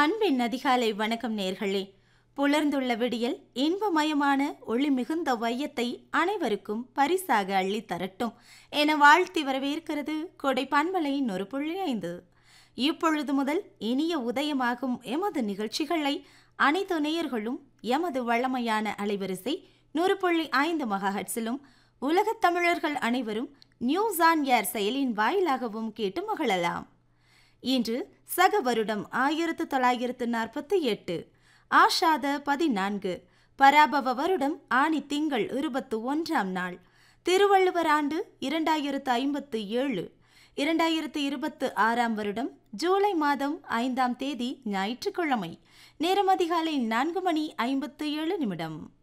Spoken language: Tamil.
அன்பின் அதிகாலை வணக்கம் நேர்களே புலர்ந்துள்ள விடியல் இன்பமயமான ஒளி மிகுந்த வையத்தை அனைவருக்கும் பரிசாக அள்ளித் தரட்டும் என வாழ்த்தி வரவேற்கிறது கொடை பண்பலை நொறு புள்ளி ஐந்து இப்பொழுது முதல் இனிய உதயமாகும் எமது நிகழ்ச்சிகளை அனைத்து நேயர்களும் எமது வளமையான அலைவரிசை நூறு புள்ளி ஐந்து மகாஹட்ஸிலும் உலகத் தமிழர்கள் அனைவரும் நியூஸ் ஆன் ஏர் செயலின் வாயிலாகவும் கேட்டு மகிழலாம் இன்று சக வருடம் ஆயிரத்து தொள்ளாயிரத்து நாற்பத்தி எட்டு ஆஷாத பதினான்கு பராபவ வருடம் ஆணி திங்கள் இருபத்து ஒன்றாம் நாள் திருவள்ளுவர் ஆண்டு இரண்டாயிரத்து ஐம்பத்து ஏழு இரண்டாயிரத்து இருபத்து ஆறாம் வருடம் ஜூலை மாதம் ஐந்தாம் தேதி ஞாயிற்றுக்கிழமை நேரம் அதிகாலை நான்கு மணி ஐம்பத்து ஏழு நிமிடம்